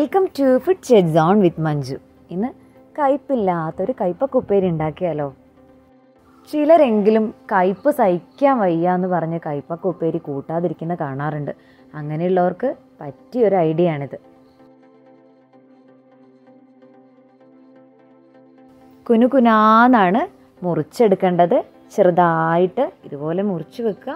welcome to food ചെഡ് zone with Manju ഇന്ന് കയ്പില്ലാത്തൊരു കയ്പൊക്കെ ഉപ്പേരി ഉണ്ടാക്കിയാലോ ചിലരെങ്കിലും കയ്പ് സഹിക്കാൻ വയ്യ എന്ന് പറഞ്ഞ് കയ്പൊക്കെ ഉപ്പേരി കൂട്ടാതിരിക്കുന്ന കാണാറുണ്ട് അങ്ങനെയുള്ളവർക്ക് പറ്റിയൊരു ഐഡിയ ആണിത് കുനുകുനാന്നാണ് മുറിച്ചെടുക്കേണ്ടത് ചെറുതായിട്ട് ഇതുപോലെ മുറിച്ച് വെക്കുക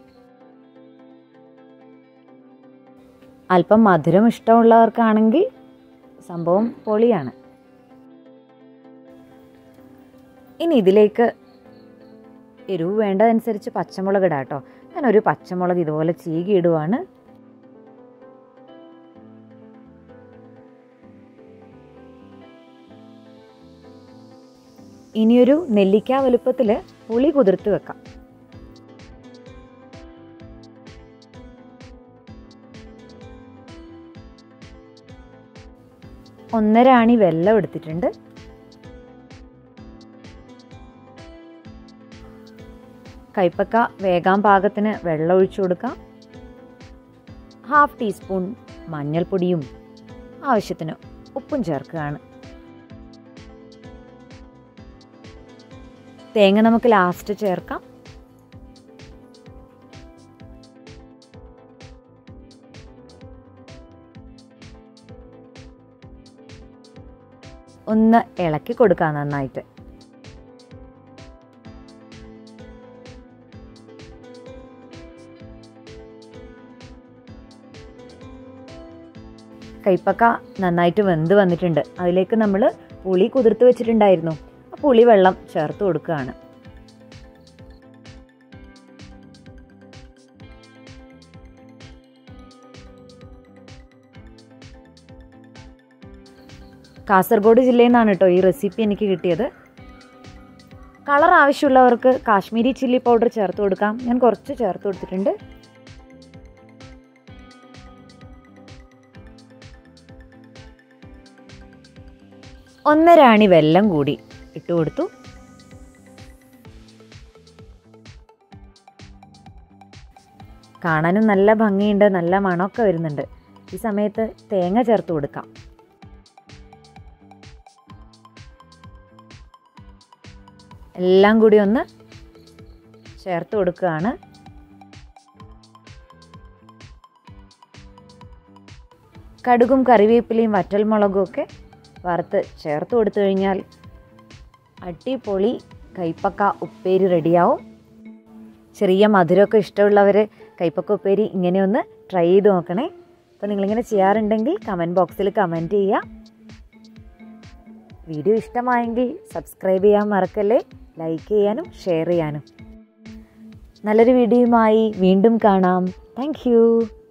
അല്പം മധുരം ഇഷ്ടമുള്ളവർക്കാണെങ്കിൽ സംഭവം പൊളിയാണ് ഇനി ഇതിലേക്ക് എരിവ് വേണ്ടതനുസരിച്ച് പച്ചമുളക് ഇടാം കേട്ടോ ഞാനൊരു പച്ചമുളക് ഇതുപോലെ ചീകി ഇടുവാണ് ഇനിയൊരു നെല്ലിക്ക വലുപ്പത്തിൽ പുളി കുതിർത്ത് വെക്കാം ഒന്നര അണി വെള്ളം എടുത്തിട്ടുണ്ട് കൈപ്പക്ക വേകാൻ പാകത്തിന് വെള്ളം ഒഴിച്ചു കൊടുക്കാം ഹാഫ് ടീസ്പൂൺ മഞ്ഞൾപ്പൊടിയും ആവശ്യത്തിന് ഉപ്പും ചേർക്കുകയാണ് തേങ്ങ നമുക്ക് ലാസ്റ്റ് ചേർക്കാം ഒന്ന് ഇളക്കി കൊടുക്കാം നന്നായിട്ട് കൈപ്പക്ക നന്നായിട്ട് വെന്ത് വന്നിട്ടുണ്ട് അതിലേക്ക് നമ്മൾ പുളി കുതിർത്ത് വെച്ചിട്ടുണ്ടായിരുന്നു ആ പുളി വെള്ളം ചേർത്ത് കൊടുക്കുകയാണ് കാസർഗോഡ് ജില്ലയിൽ നിന്നാണ് കേട്ടോ ഈ റെസിപ്പി എനിക്ക് കിട്ടിയത് കളർ ആവശ്യമുള്ളവർക്ക് കാശ്മീരി ചില്ലി പൗഡർ ചേർത്ത് കൊടുക്കാം ഞാൻ കുറച്ച് ചേർത്ത് കൊടുത്തിട്ടുണ്ട് ഒന്നര അണി വെല്ലം കൂടി ഇട്ട് കൊടുത്തു കാണാനും നല്ല ഭംഗിയുണ്ട് നല്ല മണമൊക്കെ വരുന്നുണ്ട് ഈ സമയത്ത് തേങ്ങ ചേർത്ത് കൊടുക്കാം എല്ലാം കൂടി ഒന്ന് ചേർത്ത് കൊടുക്കുകയാണ് കടുകും കറിവേപ്പിലയും വറ്റൽമുളകും ഒക്കെ വറുത്ത് ചേർത്ത് കൊടുത്തു കഴിഞ്ഞാൽ അടിപൊളി കൈപ്പക്ക ഉപ്പേരി റെഡിയാവും ചെറിയ മധുരമൊക്കെ ഇഷ്ടമുള്ളവർ കൈപ്പക്ക ഉപ്പേരി ഇങ്ങനെ ഒന്ന് ട്രൈ ചെയ്ത് നോക്കണേ അപ്പോൾ നിങ്ങളിങ്ങനെ ചെയ്യാറുണ്ടെങ്കിൽ കമൻറ്റ് ബോക്സിൽ കമൻറ്റ് ചെയ്യുക വീഡിയോ ഇഷ്ടമായെങ്കിൽ സബ്സ്ക്രൈബ് ചെയ്യാൻ മറക്കല്ലേ ലൈക്ക് ചെയ്യാനും ഷെയർ ചെയ്യാനും നല്ലൊരു വീഡിയോയുമായി വീണ്ടും കാണാം താങ്ക്